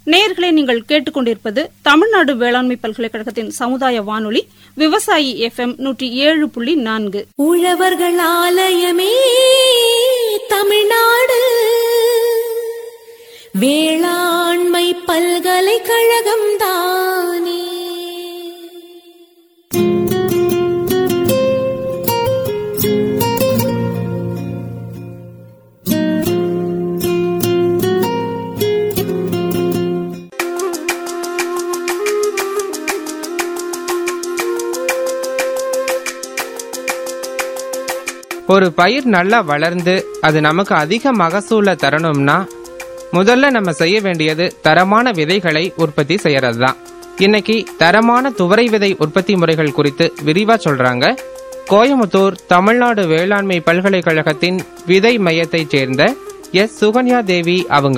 நேயர்களே நீங்கள் கேட்டுக்கொண்டிருப்பது தமிழ்நாடு வேளாண்மை பல்கலைக்கழகத்தின் சமுதாய வானொலி விவசாயி எஃப்எம் நூற்றி ஏழு புள்ளி நான்கு உழவர்கள் ஆலயமே தமிழ்நாடு வேளாண்மை பல்கலைக்கழகம் தானே ஒரு பயிர் நல்லா வளர்ந்து அது நமக்கு அதிக மகசூலை தரணும்னா முதல்ல நம்ம செய்ய வேண்டியது தரமான விதைகளை உற்பத்தி செய்யறது தான் இன்னைக்கு தரமான துவரை விதை உற்பத்தி முறைகள் குறித்து விரிவா சொல்றாங்க கோயமுத்தூர் தமிழ்நாடு வேளாண்மை பல்கலைக்கழகத்தின் விதை மையத்தைச் சேர்ந்த எஸ் சுகன்யா தேவி அவங்க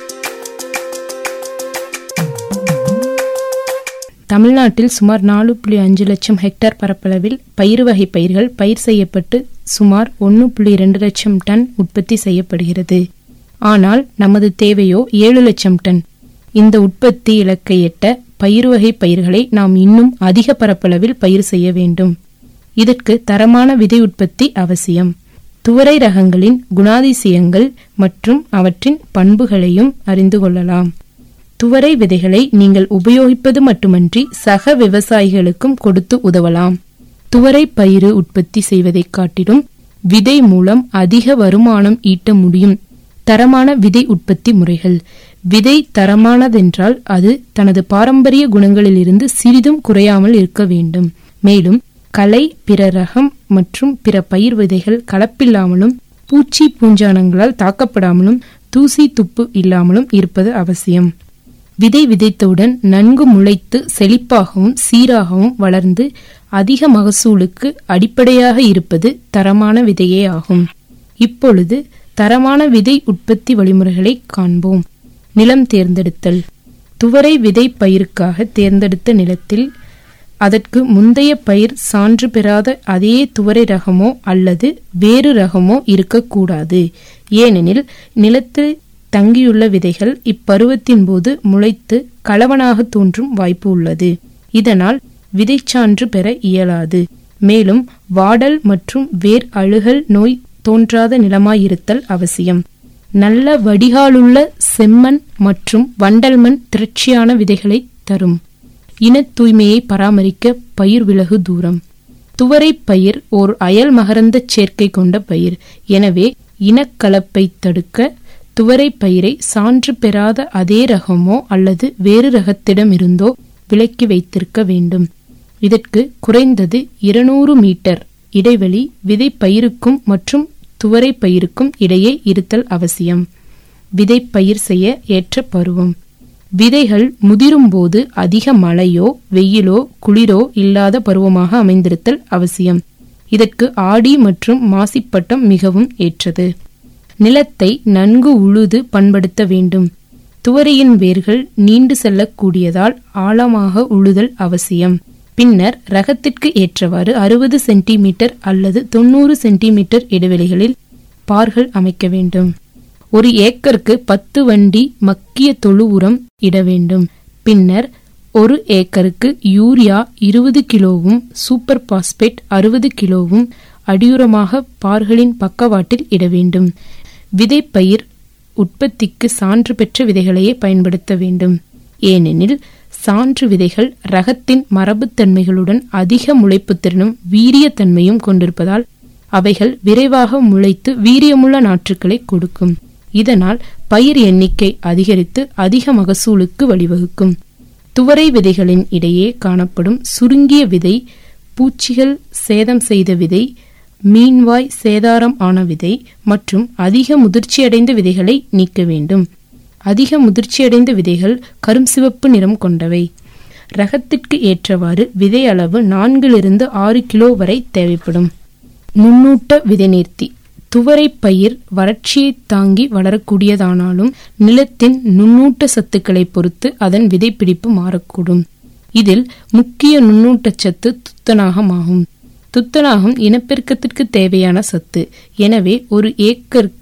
தமிழ்நாட்டில் சுமார் நாலு புள்ளி அஞ்சு லட்சம் ஹெக்டேர் பரப்பளவில் பயிறு வகை பயிர்கள் பயிர் செய்யப்பட்டு சுமார் ஒன்று புள்ளி இரண்டு லட்சம் டன் உற்பத்தி செய்யப்படுகிறது ஆனால் நமது தேவையோ ஏழு லட்சம் டன் இந்த உற்பத்தி இலக்கை எட்ட பயிறு வகை பயிர்களை நாம் இன்னும் அதிக பரப்பளவில் பயிர் செய்ய வேண்டும் இதற்கு தரமான விதை உற்பத்தி அவசியம் துவரை ரகங்களின் குணாதிசயங்கள் மற்றும் அவற்றின் பண்புகளையும் அறிந்து கொள்ளலாம் துவரை விதைகளை நீங்கள் உபயோகிப்பது மட்டுமன்றி சக விவசாயிகளுக்கும் கொடுத்து உதவலாம் துவரை பயிறு உற்பத்தி செய்வதைக் காட்டிலும் விதை மூலம் அதிக வருமானம் ஈட்ட முடியும் தரமான விதை உற்பத்தி முறைகள் விதை தரமானதென்றால் அது தனது பாரம்பரிய குணங்களிலிருந்து சிறிதும் குறையாமல் இருக்க வேண்டும் மேலும் களை பிற ரகம் மற்றும் பிற பயிர் விதைகள் கலப்பில்லாமலும் பூச்சி பூஞ்சானங்களால் தாக்கப்படாமலும் தூசி துப்பு இல்லாமலும் இருப்பது அவசியம் விதை விதைத்தவுடன் நன்கு முளைத்து செழிப்பாகவும் சீராகவும் வளர்ந்து அதிக மகசூலுக்கு அடிப்படையாக இருப்பது தரமான விதையே ஆகும் இப்பொழுது தரமான விதை உற்பத்தி வழிமுறைகளை காண்போம் நிலம் தேர்ந்தெடுத்தல் துவரை விதை பயிருக்காக தேர்ந்தெடுத்த நிலத்தில் அதற்கு முந்தைய பயிர் சான்று பெறாத அதே துவரை ரகமோ அல்லது வேறு ரகமோ இருக்கக்கூடாது ஏனெனில் நிலத்தில் தங்கியுள்ள விதைகள் இப்பருவத்தின் போது முளைத்து கலவனாக தோன்றும் வாய்ப்பு உள்ளது இதனால் விதைச்சான்று பெற இயலாது மேலும் வாடல் மற்றும் வேர் அழுகல் நோய் தோன்றாத நிலமாயிருத்தல் அவசியம் நல்ல வடிகாலுள்ள செம்மண் மற்றும் வண்டல் மண் திரட்சியான விதைகளை தரும் இன தூய்மையை பராமரிக்க பயிர் விலகு தூரம் துவரை பயிர் ஓர் அயல் மகரந்த சேர்க்கை கொண்ட பயிர் எனவே இனக்கலப்பை தடுக்க துவரை பயிரை சான்று பெறாத அதே ரகமோ அல்லது வேறு ரகத்திடமிருந்தோ விலக்கி வைத்திருக்க வேண்டும் இதற்கு குறைந்தது இருநூறு மீட்டர் இடைவெளி விதை பயிருக்கும் மற்றும் துவரை பயிருக்கும் இடையே இருத்தல் அவசியம் விதை பயிர் செய்ய ஏற்ற பருவம் விதைகள் முதிரும்போது அதிக மழையோ வெயிலோ குளிரோ இல்லாத பருவமாக அமைந்திருத்தல் அவசியம் இதற்கு ஆடி மற்றும் மாசிப்பட்டம் மிகவும் ஏற்றது நிலத்தை நன்கு உழுது பண்படுத்த வேண்டும் துவரையின் வேர்கள் நீண்டு செல்லக்கூடியதால் ஆழமாக உழுதல் அவசியம் பின்னர் ரகத்திற்கு ஏற்றவாறு அறுபது சென்டிமீட்டர் அல்லது தொண்ணூறு சென்டிமீட்டர் இடைவெளிகளில் பார்கள் அமைக்க வேண்டும் ஒரு ஏக்கருக்கு பத்து வண்டி மக்கிய தொழு உரம் இட வேண்டும் பின்னர் ஒரு ஏக்கருக்கு யூரியா இருபது கிலோவும் சூப்பர் பாஸ்பேட் அறுபது கிலோவும் அடியுரமாக பார்களின் பக்கவாட்டில் இட வேண்டும் விதைப்பயிர் உற்பத்திக்கு சான்று பெற்ற விதைகளையே பயன்படுத்த வேண்டும் ஏனெனில் சான்று விதைகள் ரகத்தின் மரபுத்தன்மைகளுடன் அதிக முளைப்புத்திறனும் வீரியத்தன்மையும் கொண்டிருப்பதால் அவைகள் விரைவாக முளைத்து வீரியமுள்ள நாற்றுக்களை கொடுக்கும் இதனால் பயிர் எண்ணிக்கை அதிகரித்து அதிக மகசூலுக்கு வழிவகுக்கும் துவரை விதைகளின் இடையே காணப்படும் சுருங்கிய விதை பூச்சிகள் சேதம் செய்த விதை மீன்வாய் சேதாரம் ஆன விதை மற்றும் அதிக முதிர்ச்சியடைந்த விதைகளை நீக்க வேண்டும் அதிக முதிர்ச்சியடைந்த விதைகள் கரும் சிவப்பு நிறம் கொண்டவை ரகத்திற்கு ஏற்றவாறு விதை அளவு நான்கிலிருந்து ஆறு கிலோ வரை தேவைப்படும் நுண்ணூட்ட விதை நேர்த்தி துவரை பயிர் வறட்சியை தாங்கி வளரக்கூடியதானாலும் நிலத்தின் நுண்ணூட்ட சத்துக்களை பொறுத்து அதன் விதைப்பிடிப்பு மாறக்கூடும் இதில் முக்கிய நுண்ணூட்டச்சத்து துத்தநாகம் ஆகும் துத்தநாகம் இனப்பெருக்கத்திற்கு தேவையான சத்து எனவே ஒரு ஏக்கருக்கு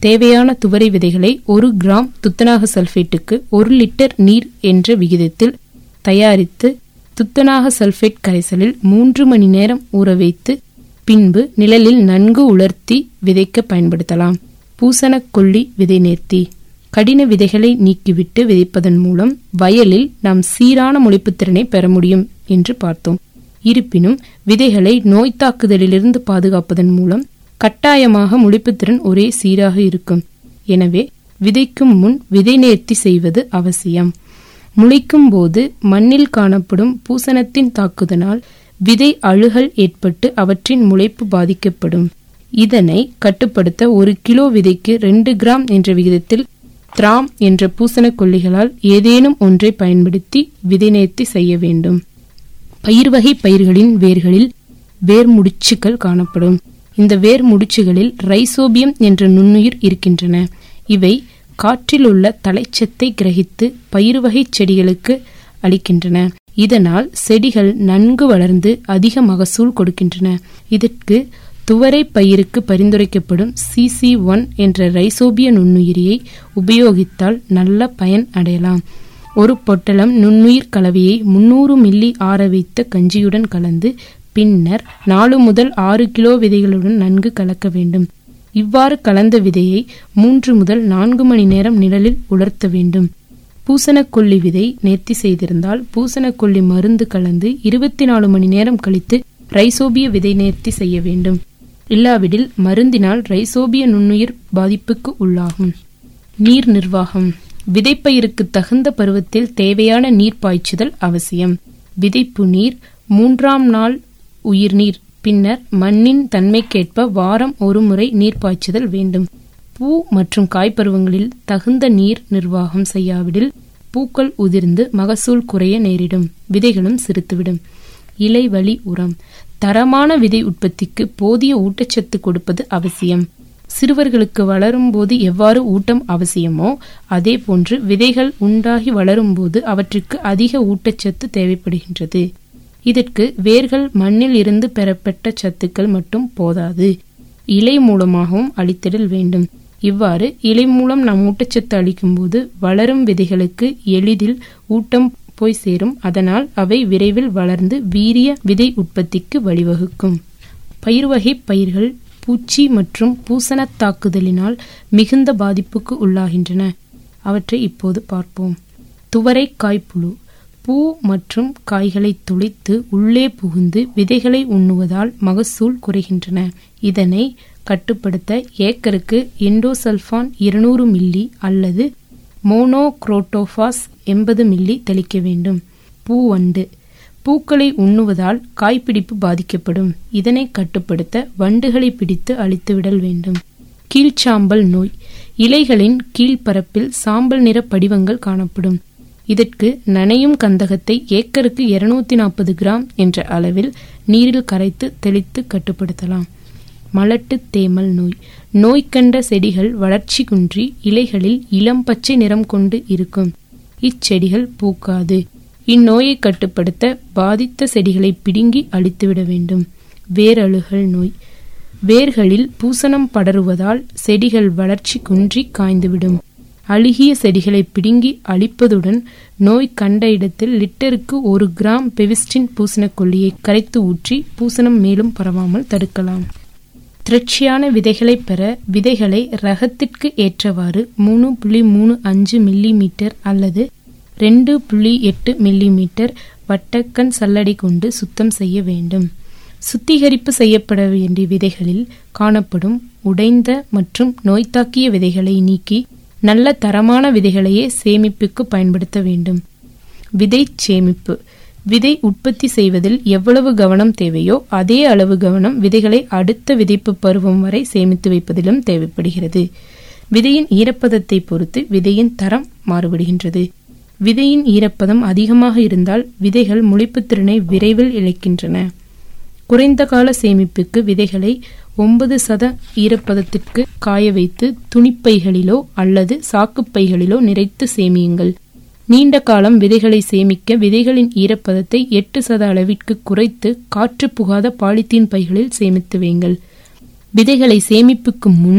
தேவையான துவரை விதைகளை ஒரு கிராம் துத்தநாக சல்பேட்டுக்கு ஒரு லிட்டர் நீர் என்ற விகிதத்தில் தயாரித்து துத்தநாக சல்பேட் கரைசலில் மூன்று மணி நேரம் ஊற வைத்து பின்பு நிழலில் நன்கு உலர்த்தி விதைக்க பயன்படுத்தலாம் பூசணக்கொல்லி விதை நேர்த்தி கடின விதைகளை நீக்கிவிட்டு விதைப்பதன் மூலம் வயலில் நாம் சீரான முளைப்புத்திறனை பெற முடியும் என்று பார்த்தோம் இருப்பினும் விதைகளை நோய் தாக்குதலிலிருந்து பாதுகாப்பதன் மூலம் கட்டாயமாக முளைப்புத்திறன் ஒரே சீராக இருக்கும் எனவே விதைக்கும் முன் விதை நேர்த்தி செய்வது அவசியம் முளைக்கும் போது மண்ணில் காணப்படும் பூசணத்தின் தாக்குதனால் விதை அழுகல் ஏற்பட்டு அவற்றின் முளைப்பு பாதிக்கப்படும் இதனை கட்டுப்படுத்த ஒரு கிலோ விதைக்கு ரெண்டு கிராம் என்ற விகிதத்தில் திராம் என்ற பூசணக் கொல்லிகளால் ஏதேனும் ஒன்றை பயன்படுத்தி விதை நேர்த்தி செய்ய வேண்டும் பயிர் வகை பயிர்களின் வேர்களில் வேர் முடிச்சுகள் காணப்படும் இந்த வேர் முடிச்சுகளில் ரைசோபியம் என்ற நுண்ணுயிர் இருக்கின்றன இவை காற்றில் உள்ள தலைச்சத்தை கிரகித்து பயிர் வகை செடிகளுக்கு அளிக்கின்றன இதனால் செடிகள் நன்கு வளர்ந்து அதிக மகசூல் கொடுக்கின்றன இதற்கு துவரை பயிருக்கு பரிந்துரைக்கப்படும் சிசி ஒன் என்ற ரைசோபிய நுண்ணுயிரியை உபயோகித்தால் நல்ல பயன் அடையலாம் ஒரு பொட்டலம் நுண்ணுயிர் கலவையை முன்னூறு மில்லி ஆற வைத்த கஞ்சியுடன் கலந்து பின்னர் நாலு முதல் ஆறு கிலோ விதைகளுடன் நன்கு கலக்க வேண்டும் இவ்வாறு கலந்த விதையை மூன்று முதல் நான்கு மணி நேரம் நிழலில் உலர்த்த வேண்டும் பூசணக்கொல்லி விதை நேர்த்தி செய்திருந்தால் பூசணக்கொல்லி மருந்து கலந்து இருபத்தி நாலு மணி நேரம் கழித்து ரைசோபிய விதை நேர்த்தி செய்ய வேண்டும் இல்லாவிடில் மருந்தினால் ரைசோபிய நுண்ணுயிர் பாதிப்புக்கு உள்ளாகும் நீர் நிர்வாகம் விதைப்பயிருக்கு தகுந்த பருவத்தில் தேவையான நீர் பாய்ச்சுதல் அவசியம் விதைப்பு நீர் மூன்றாம் நாள் உயிர்நீர் பின்னர் மண்ணின் தன்மைக்கேற்ப வாரம் ஒரு முறை நீர் பாய்ச்சுதல் வேண்டும் பூ மற்றும் காய்பருவங்களில் தகுந்த நீர் நிர்வாகம் செய்யாவிடில் பூக்கள் உதிர்ந்து மகசூல் குறைய நேரிடும் விதைகளும் சிறுத்துவிடும் இலை வழி உரம் தரமான விதை உற்பத்திக்கு போதிய ஊட்டச்சத்து கொடுப்பது அவசியம் சிறுவர்களுக்கு வளரும்போது எவ்வாறு ஊட்டம் அவசியமோ அதே போன்று விதைகள் உண்டாகி வளரும்போது அவற்றுக்கு அதிக ஊட்டச்சத்து தேவைப்படுகின்றது இதற்கு வேர்கள் மண்ணில் இருந்து பெறப்பட்ட சத்துக்கள் மட்டும் போதாது இலை மூலமாகவும் அளித்திடல் வேண்டும் இவ்வாறு இலை மூலம் நாம் ஊட்டச்சத்து அளிக்கும்போது வளரும் விதைகளுக்கு எளிதில் ஊட்டம் போய் சேரும் அதனால் அவை விரைவில் வளர்ந்து வீரிய விதை உற்பத்திக்கு வழிவகுக்கும் பயிர் வகை பயிர்கள் பூச்சி மற்றும் பூசணத் தாக்குதலினால் மிகுந்த பாதிப்புக்கு உள்ளாகின்றன அவற்றை இப்போது பார்ப்போம் துவரை காய்ப்புழு பூ மற்றும் காய்களை துளைத்து உள்ளே புகுந்து விதைகளை உண்ணுவதால் மகசூல் குறைகின்றன இதனை கட்டுப்படுத்த ஏக்கருக்கு எண்டோசல்ஃபான் இருநூறு மில்லி அல்லது மோனோக்ரோட்டோபாஸ் எண்பது மில்லி தெளிக்க வேண்டும் பூவண்டு பூக்களை உண்ணுவதால் காய்பிடிப்பு பாதிக்கப்படும் இதனை கட்டுப்படுத்த வண்டுகளை பிடித்து அழித்துவிடல் வேண்டும் கீழ்ச்சாம்பல் நோய் இலைகளின் கீழ்ப்பரப்பில் சாம்பல் நிற படிவங்கள் காணப்படும் இதற்கு நனையும் கந்தகத்தை ஏக்கருக்கு இருநூத்தி நாற்பது கிராம் என்ற அளவில் நீரில் கரைத்து தெளித்து கட்டுப்படுத்தலாம் மலட்டு தேமல் நோய் நோய் கண்ட செடிகள் வளர்ச்சி குன்றி இலைகளில் இளம் பச்சை நிறம் கொண்டு இருக்கும் இச்செடிகள் பூக்காது இந்நோயை கட்டுப்படுத்த பாதித்த செடிகளை பிடுங்கி அழித்துவிட வேண்டும் வேரழுகல் நோய் வேர்களில் பூசணம் படருவதால் செடிகள் வளர்ச்சி குன்றி காய்ந்துவிடும் அழுகிய செடிகளை பிடுங்கி அழிப்பதுடன் நோய் கண்ட இடத்தில் லிட்டருக்கு ஒரு கிராம் பெவிஸ்டின் பூசணக்கொல்லியை கரைத்து ஊற்றி பூசணம் மேலும் பரவாமல் தடுக்கலாம் திரட்சியான விதைகளை பெற விதைகளை ரகத்திற்கு ஏற்றவாறு மூணு புள்ளி மூணு அஞ்சு மில்லி மீட்டர் அல்லது ரெண்டு புள்ளி எட்டு மில்லி மீட்டர் வட்டக்கண் சல்லடை கொண்டு சுத்தம் செய்ய வேண்டும் சுத்திகரிப்பு செய்யப்பட வேண்டிய விதைகளில் காணப்படும் உடைந்த மற்றும் நோய்த்தாக்கிய விதைகளை நீக்கி நல்ல தரமான விதைகளையே சேமிப்புக்கு பயன்படுத்த வேண்டும் விதை சேமிப்பு விதை உற்பத்தி செய்வதில் எவ்வளவு கவனம் தேவையோ அதே அளவு கவனம் விதைகளை அடுத்த விதைப்பு பருவம் வரை சேமித்து வைப்பதிலும் தேவைப்படுகிறது விதையின் ஈரப்பதத்தை பொறுத்து விதையின் தரம் மாறுபடுகின்றது விதையின் ஈரப்பதம் அதிகமாக இருந்தால் விதைகள் முளைப்புத்திறனை விரைவில் இழக்கின்றன குறைந்த கால சேமிப்புக்கு விதைகளை ஒன்பது சத ஈரப்பதத்திற்கு காய வைத்து துணிப்பைகளிலோ அல்லது சாக்குப்பைகளிலோ நிறைத்து சேமியுங்கள் நீண்ட காலம் விதைகளை சேமிக்க விதைகளின் ஈரப்பதத்தை எட்டு சத அளவிற்கு குறைத்து காற்று புகாத பாலித்தீன் பைகளில் சேமித்து வையுங்கள் விதைகளை சேமிப்புக்கு முன்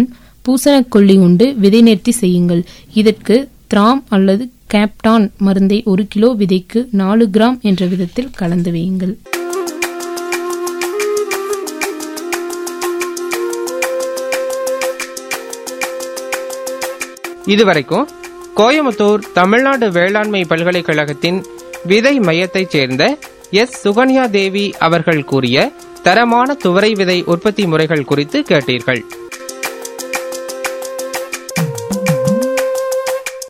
பூசணக்கொல்லி உண்டு விதை நேர்த்தி செய்யுங்கள் இதற்கு திராம் அல்லது கேப்டான் மருந்தை ஒரு கிலோ விதைக்கு நாலு கிராம் என்ற விதத்தில் கலந்து வையுங்கள் இதுவரைக்கும் கோயமுத்தூர் தமிழ்நாடு வேளாண்மை பல்கலைக்கழகத்தின் விதை மையத்தைச் சேர்ந்த எஸ் சுகன்யா தேவி அவர்கள் கூறிய தரமான துவரை விதை உற்பத்தி முறைகள் குறித்து கேட்டீர்கள்